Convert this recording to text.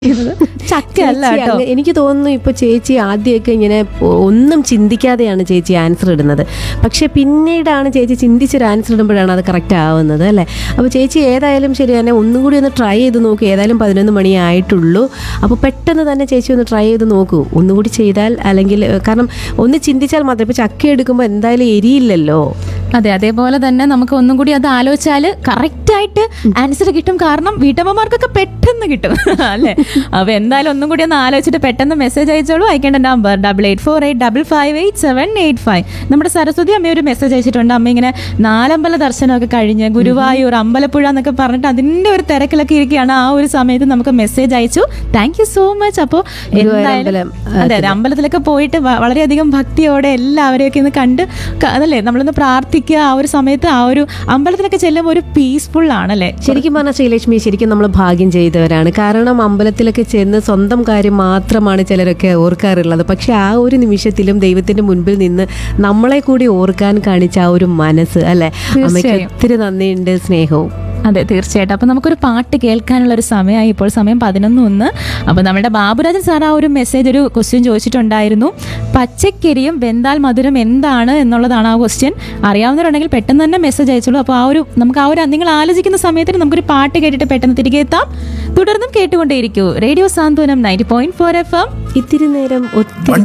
ചക്ക അല്ല ചേച്ചി കേട്ടോ അങ്ങ് എനിക്ക് തോന്നുന്നു ഇപ്പൊ ചേച്ചി ആദ്യമൊക്കെ ഇങ്ങനെ ഒന്നും ചിന്തിക്കാതെയാണ് ചേച്ചി ആൻസർ ഇടുന്നത് പക്ഷെ പിന്നീടാണ് ചേച്ചി ചിന്തിച്ചൊരു ആൻസർ ഇടുമ്പോഴാണ് അത് കറക്റ്റ് ആവുന്നത് അല്ലേ അപ്പോൾ ചേച്ചി ഏതായാലും ശരി തന്നെ ഒന്നും കൂടി ഒന്ന് ട്രൈ ചെയ്ത് നോക്കൂ ഏതായാലും പതിനൊന്ന് മണി ആയിട്ടുള്ളൂ അപ്പോൾ പെട്ടെന്ന് തന്നെ ചേച്ചി ഒന്ന് ട്രൈ ചെയ്ത് നോക്കൂ ഒന്നുകൂടി ചെയ്താൽ അല്ലെങ്കിൽ ഏഹ്, കാരണം ഒന്ന് ചിന്തിച്ചാൽ മാത്രം ഇപ്പോൾ ചക്ക എടുക്കുമ്പോൾ എന്തായാലും എരിയില്ലല്ലോ അതെ അതേപോലെ തന്നെ നമുക്ക് ഒന്നും കൂടി അത് ആലോചിച്ചാൽ കറക്റ്റ് ആയിട്ട് ആൻസർ കിട്ടും കാരണം വീട്ടമ്മമാർക്കൊക്കെ പെട്ടെന്ന് കിട്ടും അല്ലേ അപ്പൊ എന്തായാലും ഒന്നും കൂടി ഒന്ന് ആലോചിച്ചിട്ട് പെട്ടെന്ന് മെസ്സേജ് അയച്ചോളൂ അയക്കേണ്ട number double eight four eight double five eight seven eight five നമ്മുടെ സരസ്വതി അമ്മ ഒരു മെസ്സേജ് അയച്ചിട്ടുണ്ട് അമ്മ ഇങ്ങനെ നാലമ്പല ദർശനമൊക്കെ കഴിഞ്ഞ് ഗുരുവായൂർ അമ്പലപ്പുഴ എന്നൊക്കെ പറഞ്ഞിട്ട് അതിന്റെ ഒരു തിരക്കിലൊക്കെ ഇരിക്കുകയാണ് ആ ഒരു സമയത്ത് നമുക്ക് മെസ്സേജ് അയച്ചു താങ്ക് യു സോ മച്ച് അപ്പോൾ ഗുരുവായൂരമ്പലം, അതെ അതെ അമ്പലത്തിലൊക്കെ പോയിട്ട് വ- വളരെയധികം ഭക്തിയോടെ എല്ലാവരെയൊക്കെ ഒന്ന് കണ്ട് ക- അതല്ലേ നമ്മളൊന്ന് പ്രാർത്ഥിക്കുക ആ ഒരു സമയത്ത് ആ ഒരു അമ്പലത്തിലൊക്കെ ചെല്ലുമ്പോൾ ഒരു പീസ്ഫുൾ ആണല്ലേ ശരിക്കും പറഞ്ഞാൽ ശ്രീലക്ഷ്മി ശരിക്കും നമ്മൾ ഭാഗ്യം ചെയ്തവരാണ് കാരണം അമ്പലത്തിലൊക്കെ ചെന്ന് സ്വന്തം കാര്യം മാത്രമാണ് ചിലരൊക്കെ ഓർക്കാറുള്ളത് പക്ഷെ ആ ഒരു നിമിഷത്തിലും ദൈവത്തിന്റെ മുൻപിൽ നിന്ന് നമ്മളെ കൂടി ഓർക്കാൻ കാണിച്ച ആ ഒരു മനസ്സ് അല്ലെ അമ്മയ്ക്ക് തീർച്ചയായും. ഒത്തിരി നന്ദിയുണ്ട് സ്നേഹവും അതെ തീർച്ചയായിട്ടും അപ്പൊ നമുക്കൊരു പാട്ട് കേൾക്കാനുള്ള ഒരു സമയമായി ഇപ്പോൾ സമയം പതിനൊന്ന് ഒന്ന് അപ്പൊ നമ്മുടെ ബാബുരാജൻ സാർ ആ ഒരു മെസ്സേജ് ഒരു ക്വസ്റ്റ്യൻ ചോദിച്ചിട്ടുണ്ടായിരുന്നു പച്ചക്കരിയും വെന്താൽ മധുരം എന്താണ് എന്നുള്ളതാണ് ആ ക്വസ്റ്റ്യൻ അറിയാവുന്നവരുണ്ടെങ്കിൽ പെട്ടെന്ന് തന്നെ മെസ്സേജ് അയച്ചോളൂ അപ്പോൾ ആ ഒരു നമുക്ക് ആ ഒരു നിങ്ങൾ ആലോചിക്കുന്ന സമയത്തിന് നമുക്കൊരു പാട്ട് കേട്ടിട്ട് പെട്ടെന്ന് തിരികെ എത്താം തുടർന്നും കേട്ടുകൊണ്ടേയിരിക്കൂ radio Santhwanam ninety point four FM എം ഇത്തിരി നേരം ഒത്തിരി